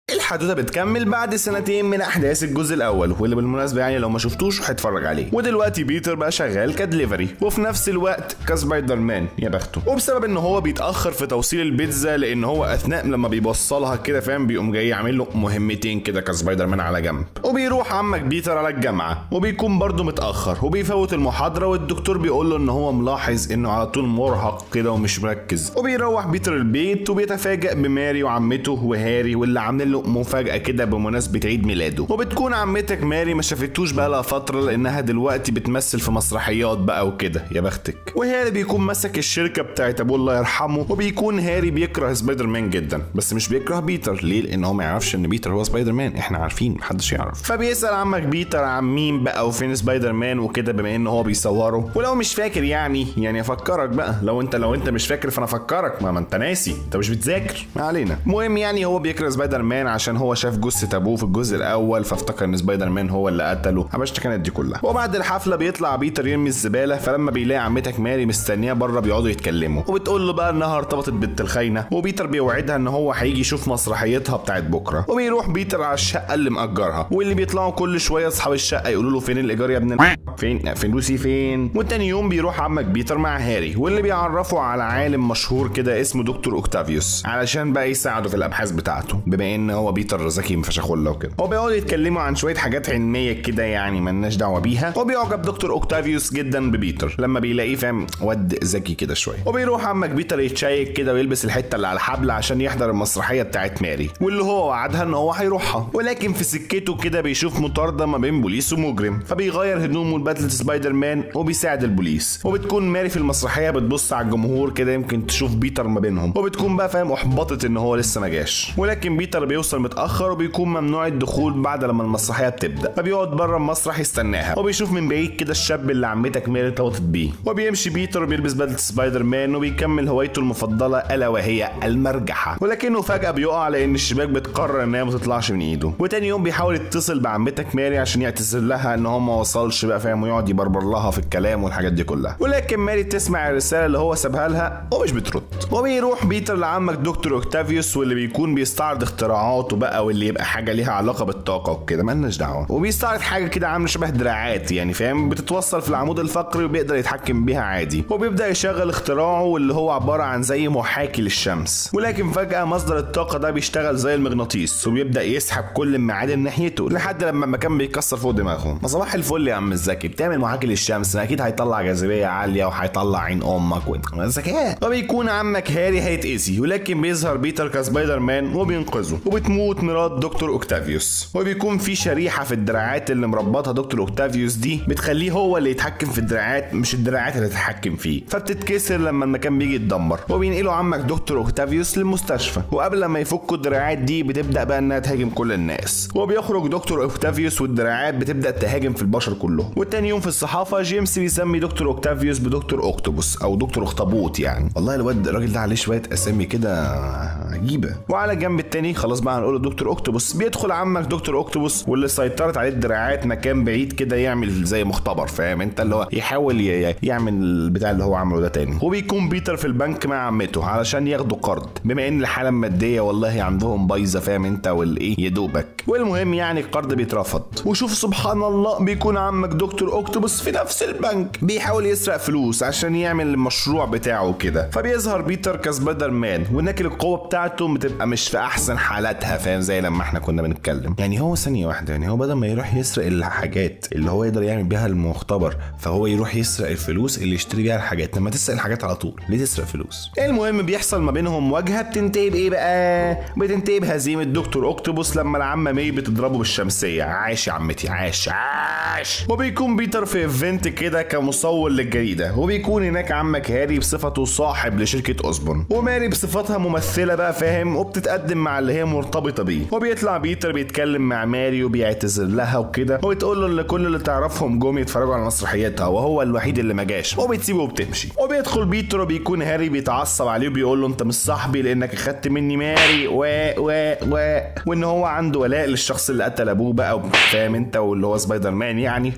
الحدوته بتكمل بعد سنتين من احداث الجزء الاول واللي بالمناسبه يعني لو ما شفتوش هتفرج عليه ودلوقتي بيتر بقى شغال كدليفري وفي نفس الوقت كسبايدر مان يا بخته وبسبب ان هو بيتاخر في توصيل البيتزا لان هو اثناء لما بيوصلها كده فاهم بيقوم جاي عامل له مهمتين كده كسبايدر مان على جنب وبيروح عمك بيتر على الجامعه وبيكون برضه متاخر وبيفوت المحاضره والدكتور بيقول له ان هو ملاحظ انه على طول مرهق كده ومش مركز وبيروح بيتر البيت وبيتفاجئ بماري وعمته وهاري واللي عاملين له مفاجاه كده بمناسبه عيد ميلاده وبتكون عمتك ماري ما شافتوش بقالها فتره لانها دلوقتي بتمثل في مسرحيات بقى وكده يا بختك وهاري بيكون ماسك الشركه بتاعت ابوه الله يرحمه وبيكون هاري بيكره سبايدر مان جدا بس مش بيكره بيتر ليه لان هو ما يعرفش ان بيتر هو سبايدر مان احنا عارفين محدش يعرف فبيسال عمك بيتر عن مين بقى وفين سبايدر مان وكده بما ان هو بيصوره ولو مش فاكر يعني يعني افكرك بقى لو انت لو انت مش فاكر فانا افكرك ما, ما انت ناسي انت مش بتذاكر ما علينا المهم يعني هو بيكره سبايدر مان عشان هو شاف جثه ابوه في الجزء الاول فافتكر ان سبايدر مان هو اللي قتله حبشت كانت دي كلها وبعد الحفله بيطلع بيتر يرمي الزباله فلما بيلاقي عمتك ماري مستنياه بره بيقعدوا يتكلموا وبتقول له بقى انها ارتبطت بنت الخاينه وبيتر بيوعدها ان هو هيجي يشوف مسرحيتها بتاعت بكره وبيروح بيتر على الشقه اللي مأجرها واللي بيطلعوا كل شويه اصحاب الشقه يقولوا له فين الايجار يا ابن ال- فين فلوسي فين وتاني يوم بيروح عمك بيتر مع هاري واللي بيعرفه على عالم مشهور كده اسمه دكتور اوكتافيوس علشان بقى يساعده في الابحاث بتاعته بما ان هو بيتر ذكي مفشخله وكده وبيقعدوا يتكلموا عن شويه حاجات علميه كده يعني ملناش دعوه بيها وبيعجب دكتور اوكتافيوس جدا ببيتر لما بيلاقيه فاهم واد ذكي كده شويه وبيروح عمك بيتر يتشيك كده ويلبس الحته اللي على الحبل عشان يحضر المسرحيه بتاعت ماري واللي هو وعدها ان هو هيروحها ولكن في سكته كده بيشوف مطارده ما بين بوليس ومجرم فبيغير هدومه لبدله سبايدر مان وبيساعد البوليس وبتكون ماري في المسرحيه بتبص على الجمهور كده يمكن تشوف بيتر ما بينهم وبتكون بقى فاهم احبطت ان هو لسه ما جاش ولكن بيتر بيوصل متاخر وبيكون ممنوع الدخول بعد لما المسرحيه بتبدا فبيقعد بره المسرح يستناها وبيشوف من بعيد كده الشاب اللي عمتك ماري ارتبطت بيه وبيمشي بيتر وبيلبس بدله سبايدر مان وبيكمل هوايته المفضله الا وهي المرجحه ولكنه فجاه بيقع لان الشباك بتقرر ان هي ما تطلعش من ايده وتاني يوم بيحاول يتصل بعمتك ماري عشان يعتذر لها ان هو ما وصلش بقى فاهم ويقعد يبربر لها في الكلام والحاجات دي كلها ولكن ماري تسمع الرساله اللي هو سابها لها ومش بترد وبيروح بيتر لعمك دكتور اوكتافيوس واللي بيكون بيستعرض اختراعاته بقى واللي يبقى حاجه ليها علاقه بالطاقه وكده مالناش دعوه وبيستعرض حاجه كده عامله شبه دراعات يعني فاهم بتتوصل في العمود الفقري وبيقدر يتحكم بيها عادي وبيبدا يشغل اختراعه واللي هو عباره عن زي محاكي للشمس ولكن فجاه مصدر الطاقه ده بيشتغل زي المغناطيس وبيبدا يسحب كل المعادن ناحيته لحد لما المكان بيكسر فوق دماغه ما صباح الفل يا عم الزكي بتعمل محاكي للشمس ما اكيد هيطلع جاذبيه عاليه وهيطلع عين امك و- ذكاء وبيكون عمك هاري هيتأذي ولكن بيظهر بيتر كسبايدر مان وبينقذه وبتموت مرات دكتور اوكتافيوس وبيكون في شريحه في الدراعات اللي مربطها دكتور اوكتافيوس دي بتخليه هو اللي يتحكم في الدراعات مش الدراعات اللي تتحكم فيه فبتتكسر لما المكان بيجي يتدمر وبينقلوا عمك دكتور اوكتافيوس للمستشفى وقبل ما يفكوا الدراعات دي بتبدا بقى انها تهاجم كل الناس وبيخرج دكتور اوكتافيوس والدراعات بتبدا تهاجم في البشر كلهم والتاني يوم في الصحافه جيمس بيسمي دكتور اوكتافيوس بدكتور اوكتوبوس او دكتور اخطبوط يعني والله الواد الراجل ده عليه شويه اسامي كده عجيبه وعلى الجنب التاني خلاص بقى هنقول دكتور اوكتوبوس بيدخل عمك دكتور اوكتوبوس واللي سيطرت عليه الدراعات مكان بعيد كده يعمل زي مختبر فاهم انت اللي هو يحاول ي- يعمل البتاع اللي هو عمله ده تاني وبيكون بيتر في البنك مع عمته علشان ياخدوا قرض بما ان الحاله الماديه والله عندهم بايظه فاهم انت والايه يا دوبك والمهم يعني القرض بيترفض وشوف سبحان الله بيكون عمك دكتور اوكتوبوس في نفس البنك بيحاول يسرق فلوس عشان يعمل المشروع بتاعه كده فبيظهر بيتر كسبايدر مان ولكن القوه بتاعته بتبقى مش في احسن حالاتها فاهم زي لما احنا كنا بنتكلم يعني هو ثانيه واحده يعني هو بدل ما يروح يسرق الحاجات اللي هو يقدر يعمل بيها المختبر فهو يروح يسرق الفلوس اللي يشتري بيها الحاجات لما تسرق الحاجات على طول ليه تسرق فلوس المهم بيحصل ما بينهم مواجهه بتنتهي بايه بقى بتنتهي بهزيمه دكتور اوكتوبوس لما العمه مي بتضربه بالشمسيه عاش يا عمتي عاش عاش وبيكون بيتر في ايفنت كده كمصور للجريده وبيكون هناك عمك هاري بصفته صاحب لشركه اوسبون وماري بصفتها ممثله بقى فاهم وبتتقدم مع اللي هي مرتبطه بيه وبيطلع بيتر بيتكلم مع ماري وبيعتذر لها وكده وبتقول له ان كل اللي تعرفهم جم يتفرجوا على مسرحيتها وهو الوحيد اللي ما جاش وبتسيبه وبتمشي وبيدخل بيتر وبيكون هاري بيتعصب عليه وبيقول له انت مش صاحبي لانك اخدت مني ماري و و و وان هو عنده ولاء للشخص اللي قتل ابوه بقى فاهم انت واللي هو سبايدر مان يعني وبيديله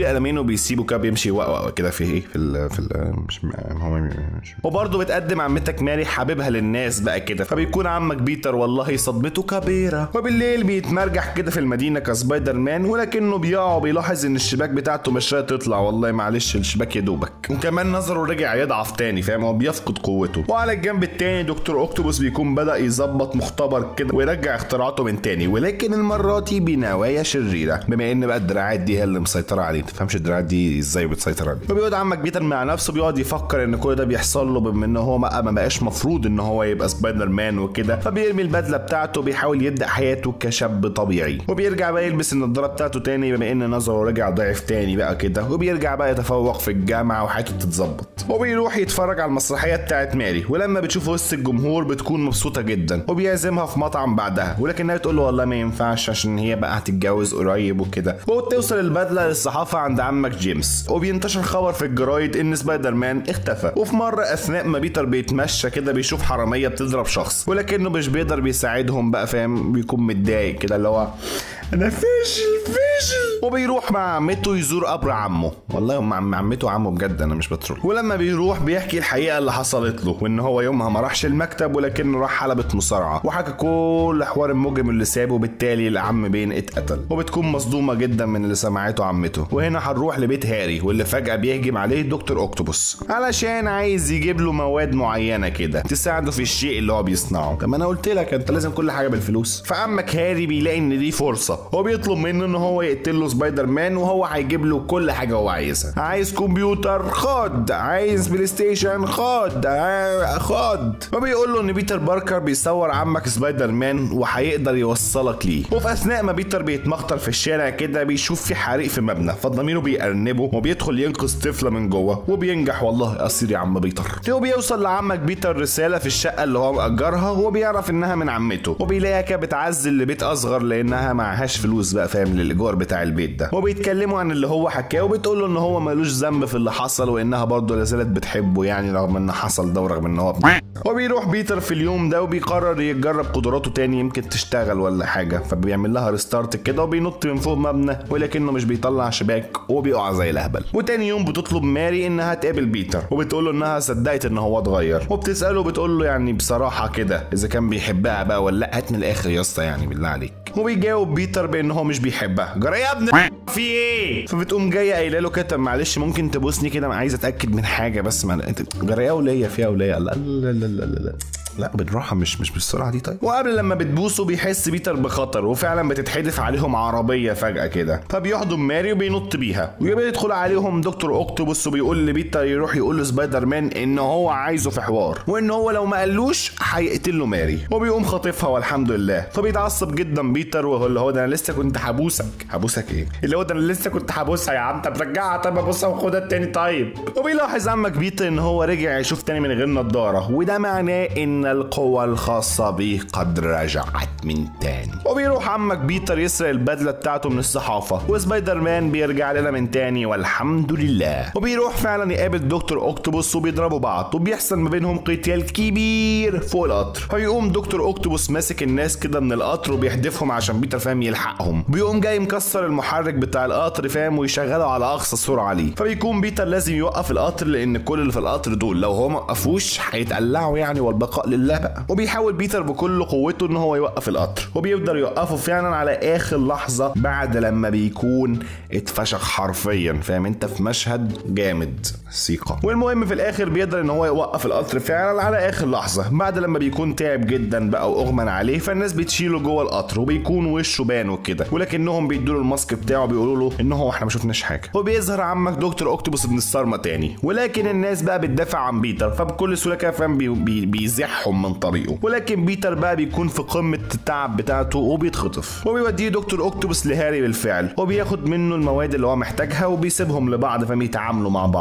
بيشيل قلمين وبيسيبه كده بيمشي وقوق كده في ايه في ال في ال مش هو مش وبرضه بتقدم عمتك ماري حبيبها للناس بقى كده فبيكون عمك بيتر والله صدمته كبيره وبالليل بيتمرجح كده في المدينه كسبايدر مان ولكنه بيقع وبيلاحظ ان الشباك بتاعته مش راضيه تطلع والله معلش الشباك يا دوبك وكمان نظره رجع يضعف تاني فاهم هو بيفقد قوته وعلى الجنب التاني دكتور اوكتوبوس بيكون بدا يظبط مختبر كده ويرجع اختراعاته من تاني ولكن المره دي بنوايا شريره بما ان بقى الدراعات دي هي اللي مسيطره عليه ما تفهمش الدراعات دي ازاي بتسيطر عليه فبيقعد عمك بيتر مع نفسه بيقعد يفكر ان كل ده بيحصل له بما ان هو ما بقاش مفروض ان هو يبقى سبايدر مان وكده فبيرمي البدله بتاعته بيحاول يبدا حياته كشاب طبيعي وبيرجع بقى يلبس النضاره بتاعته تاني بما ان نظره رجع ضعف تاني بقى كده وبيرجع بقى يتفوق في الجامعه وحياته تتظبط وبيروح يتفرج على المسرحيه بتاعت ماري ولما بتشوفه وسط الجمهور بتكون مبسوطه جدا وبيعزمها في مطعم بعدها ولكنها بتقول له والله ما ينفعش عشان هي بقى هتتجوز قريب وكده وبتوصل البدله للصحافه عند عمك جيمس وبينتشر خبر في الجرايد ان سبايدر مان اختفى وفي مره اثناء ما بيتر بيتمشى كده بيشوف حراميه بتضرب شخص ولكنه مش بيقدر بيساعدهم بقى فاهم بيكون متضايق كده اللي هو انا فاشل فاشل وبيروح مع عمته يزور قبر عمه والله هم عم عمته عمه بجد انا مش بترول ولما بيروح بيحكي الحقيقه اللي حصلت له وان هو يومها ما راحش المكتب ولكنه راح حلبة مصارعه وحكى كل حوار المجرم اللي سابه وبالتالي العم بين اتقتل وبتكون مصدومه جدا من اللي سمعته عمته وهنا هنروح لبيت هاري واللي فجاه بيهجم عليه دكتور اوكتوبوس علشان عايز يجيب له مواد معينه كده تساعده في الشيء اللي هو بيصنعه طب ما انا قلت لك انت لازم كل حاجه بالفلوس فعمك هاري بيلاقي ان دي فرصه هو بيطلب منه ان هو يقتل له سبايدر مان وهو هيجيب له كل حاجه هو عايزها عايز كمبيوتر خد عايز بلاي ستيشن خد آه، خد فبيقول له ان بيتر باركر بيصور عمك سبايدر مان وهيقدر يوصلك ليه وفي اثناء ما بيتر بيتمخطر في الشارع كده بيشوف في حريق في مبنى فضميره بيأرنبه وبيدخل ينقذ طفله من جوه وبينجح والله اسير يا عم بيتر وبيوصل لعمك بيتر رساله في الشقه اللي هو مأجرها وبيعرف انها من عمته وبيلاقيها كده بتعزل لبيت اصغر لانها معهاش فلوس بقى فاهم للايجار بتاع البيت ده وبيتكلموا عن اللي هو حكاه وبتقول له ان هو ملوش ذنب في اللي حصل وانها برضه لازالت بتحبه يعني رغم ان حصل ده ورغم ان هو وبيروح بيتر في اليوم ده وبيقرر يجرب قدراته تاني يمكن تشتغل ولا حاجه فبيعمل لها ريستارت كده وبينط من فوق مبنى ولكنه مش بيطلع شباك وبيقع زي الاهبل وتاني يوم بتطلب ماري انها تقابل بيتر وبتقول له انها صدقت ان هو اتغير وبتساله بتقول له يعني بصراحه كده اذا كان بيحبها بقى ولا لا هات من الاخر يا اسطى يعني بالله عليك وبيجاوب بيتر بان هو مش بيحبها جرى يا ابني في ايه فبتقوم جايه قايله له كده معلش ممكن تبوسني كده انا عايز اتاكد من حاجه بس ما انت جرى يا وليه فيها وليه لا لا لا لا لا, لا. لا بالراحة مش مش بالسرعة دي طيب وقبل لما بتبوسه بيحس بيتر بخطر وفعلا بتتحدف عليهم عربية فجأة كده فبيحضن ماري وبينط بيها وبيدخل عليهم دكتور اوكتوبوس وبيقول لبيتر يروح يقول لسبايدر مان ان هو عايزه في حوار وان هو لو ما قالوش هيقتل له ماري وبيقوم خاطفها والحمد لله فبيتعصب جدا بيتر وهو اللي هو ده انا لسه كنت هبوسك هبوسك ايه اللي هو ده انا لسه كنت هبوسها يا عم طب رجعها طب ابوسها وخدها التاني طيب وبيلاحظ عمك بيتر ان هو رجع يشوف تاني من غير نضاره وده معناه ان القوة الخاصة به قد رجعت من تاني وبيروح عمك بيتر يسرق البدلة بتاعته من الصحافة وسبايدر مان بيرجع لنا من تاني والحمد لله وبيروح فعلا يقابل دكتور اوكتوبوس وبيضربوا بعض وبيحصل ما بينهم قتال كبير فوق القطر فيقوم دكتور اوكتوبوس ماسك الناس كده من القطر وبيحدفهم عشان بيتر فاهم يلحقهم بيقوم جاي مكسر المحرك بتاع القطر فاهم ويشغله على اقصى سرعة ليه فبيكون بيتر لازم يوقف القطر لان كل اللي في القطر دول لو هو ما وقفوش هيتقلعوا يعني والبقاء لله بقى وبيحاول بيتر بكل قوته ان هو يوقف القطر وبيقدر يوقفه فعلا على اخر لحظه بعد لما بيكون اتفشخ حرفيا فاهم انت في مشهد جامد ثقه والمهم في الاخر بيقدر ان هو يوقف القطر فعلا على اخر لحظه بعد لما بيكون تعب جدا بقى واغمى عليه فالناس بتشيله جوه القطر وبيكون وشه بان وكده ولكنهم بيدوا له الماسك بتاعه بيقولوا له ان هو احنا ما شفناش حاجه وبيظهر عمك دكتور اوكتوبوس ابن الصرمه تاني ولكن الناس بقى بتدافع عن بيتر فبكل سهوله كده فاهم بي بي بيزحهم من طريقه ولكن بيتر بقى بيكون في قمه التعب بتاعته وبيتخطف وبيوديه دكتور اوكتوبوس لهاري بالفعل وبياخد منه المواد اللي هو محتاجها وبيسيبهم لبعض فاهم يتعاملوا مع بعض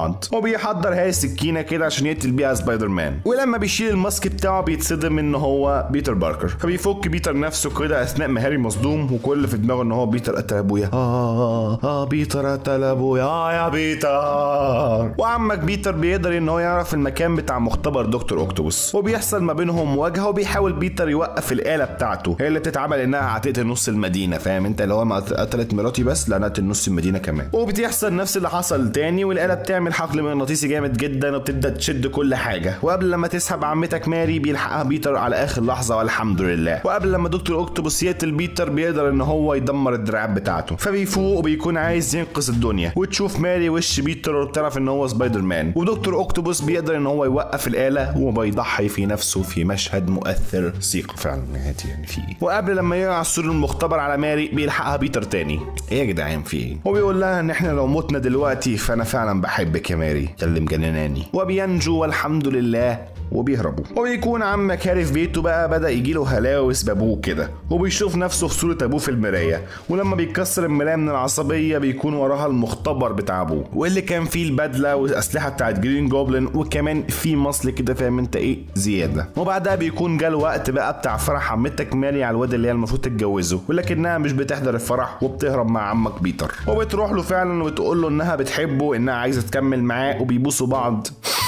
وبيحضر هاي السكينه كده عشان يقتل بيها سبايدر مان ولما بيشيل الماسك بتاعه بيتصدم ان هو بيتر باركر فبيفك بيتر نفسه كده اثناء ما هاري مصدوم وكل اللي في دماغه ان هو بيتر قتل ابويا اه اه بيتر قتل ابويا اه يا بيتر وعمك بيتر بيقدر ان هو يعرف المكان بتاع مختبر دكتور اوكتوبوس وبيحصل ما بينهم مواجهه وبيحاول بيتر يوقف الاله بتاعته هي اللي بتتعمل انها هتقتل نص المدينه فاهم انت اللي هو ما قتلت مراتي بس لا قتل نص المدينه كمان وبتحصل نفس اللي حصل تاني والاله بتعمل حقل مغناطيسي جامد جدا وبتبدا تشد كل حاجه وقبل لما تسحب عمتك ماري بيلحقها بيتر على اخر لحظه والحمد لله وقبل لما دكتور اوكتوبوس يقتل بيتر بيقدر ان هو يدمر الدراعات بتاعته فبيفوق وبيكون عايز ينقذ الدنيا وتشوف ماري وش بيتر وبتعرف ان هو سبايدر مان ودكتور اوكتوبوس بيقدر ان هو يوقف الاله وبيضحي في نفسه في مشهد مؤثر ثقة فعلا نهايتي يعني في ايه وقبل لما يقع السور المختبر على ماري بيلحقها بيتر تاني ايه يا جدعان في ايه وبيقول لها ان احنا لو متنا دلوقتي فانا فعلا بحبك يا ماري ده اللي مجنناني وبينجو والحمد لله وبيهربوا وبيكون عمك هاري في بيته بقى بدا يجيله هلاوس بابوه كده وبيشوف نفسه في صوره ابوه في المرايه ولما بيتكسر المرايه من العصبيه بيكون وراها المختبر بتاع ابوه واللي كان فيه البدله والاسلحه بتاعت جرين جوبلin وكمان في مصل كده فاهم انت ايه زياده وبعدها بيكون جه الوقت بقى بتاع فرح عمتك ماري على الواد اللي هي المفروض تتجوزه ولكنها مش بتحضر الفرح وبتهرب مع عمك بيتر وبتروح له فعلا وتقول له انها بتحبه انها عايزه تكمل معاه وبيبوسوا بعض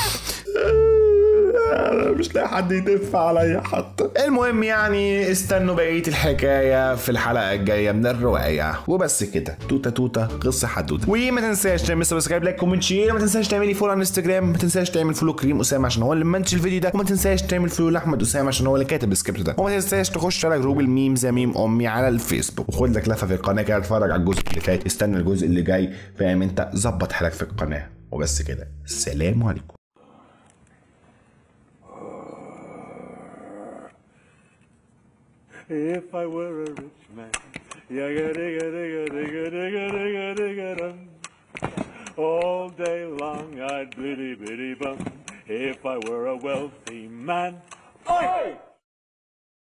انا مش لاقي حد يدف عليا حتى المهم يعني استنوا بقيه الحكايه في الحلقه الجايه من الروايه وبس كده توته توته قصه حدوته وما تنساش تعمل سبسكرايب لايك كومنت شير ما تنساش تعملي فولو على انستجرام ما تنساش تعمل فولو كريم اسامه عشان هو اللي منتج الفيديو ده وما تنساش تعمل فولو لاحمد اسامه عشان هو اللي كاتب السكريبت ده وما تنساش تخش على جروب الميمز يا ميم امي على الفيسبوك وخد لك لفه في القناه كده اتفرج على الجزء اللي فات استنى الجزء اللي جاي فاهم انت ظبط حالك في القناه وبس كده السلام عليكم If I were a rich man, yeah, yeah, yeah, yeah,